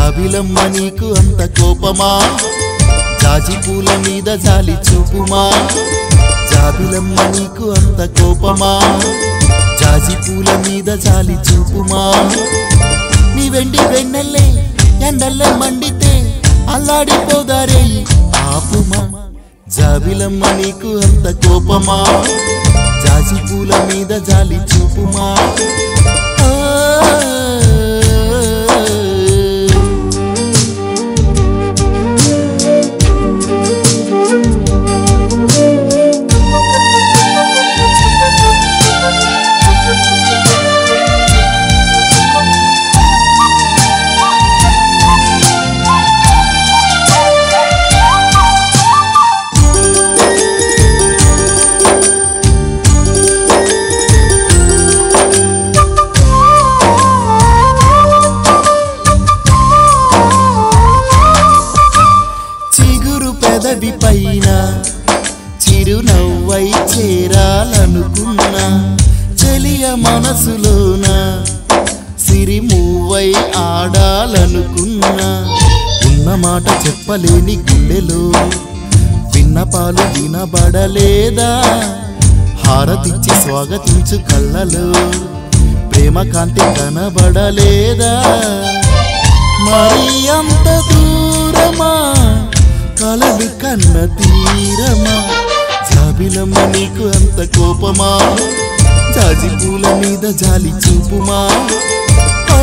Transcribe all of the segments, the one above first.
జాబిలమ్మ నీకు అంత కోపమా జాజి పూల మీద జాలి చూపుమా జాబిలమ్మ నీకు అంత కోపమా జాజి పూల మీద జాలి చూపుమా నీ వెండి వెన్నెల్లే ఎండల్లే మండితే అల్లాడిపోదారే ఆపుమా జాబిలమ్మ నీకు అంత కోపమా జాజి పూల మీద జాలి చూపుమా ఆ. చిగురు పెదవి పైన చిరునవ్వై చేరాలనుకున్నా చెలియ మనసులోన సిరిమూవై ఆడాలనుకున్నా ఉన్న మాట చెప్పలేని గుండెలో విన్నపాలు వినబడలేదా హారతిచ్చి స్వాగతించు కళ్ళలో ప్రేమ కాంతి కనబడలేదా మరి అంత దూరమా కలలు కన్న తీరమా జాబిలమ్మ నీకు అంత కోపమా జాజి పూల మీద జాలి చూపుమా ఆ.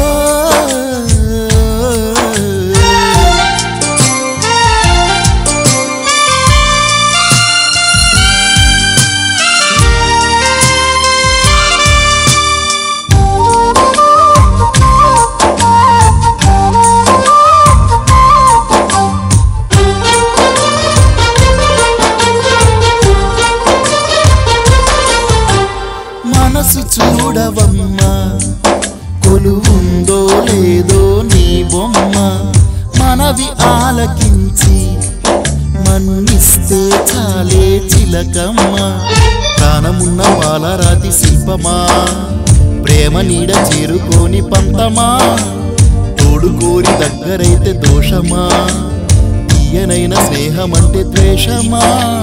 మనసు చూడవమ్మా కొలువుందో లేదో నీ బొమ్మ మనవి ఆలకించి మన్నిస్తే చాలే చిలకమ్మ ప్రాణమున్న పాలరాతి శిల్పమా ప్రేమ నీడ చేరుకోని పంతమా తోడు కోరి దగ్గరైతే దోషమా తీయనైన స్నేహమంటే ద్వేషమా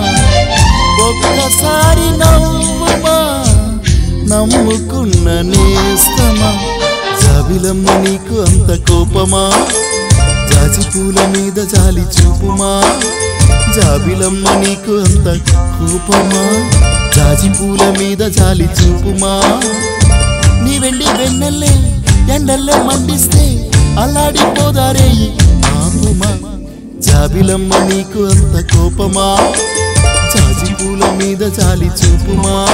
ఒక్కసారి నవ్వుమా నమ్ముకున్న నేస్తమా జాబిలమ్మ నీకు అంత కోపమా జాజి పూల మీద జాలి చూపుమా జాబిలమ్మ నీకు అంత కోపమా జాజి పూల మీద జాలి చూపుమా నీ వెండి వెన్నెల్లే ఎండల్లే మండిస్తే అల్లాడిపోదారే ఆపుమా జాబిలమ్మ నీకు అంత కోపమా జాజి పూల మీద జాలి చూపుమా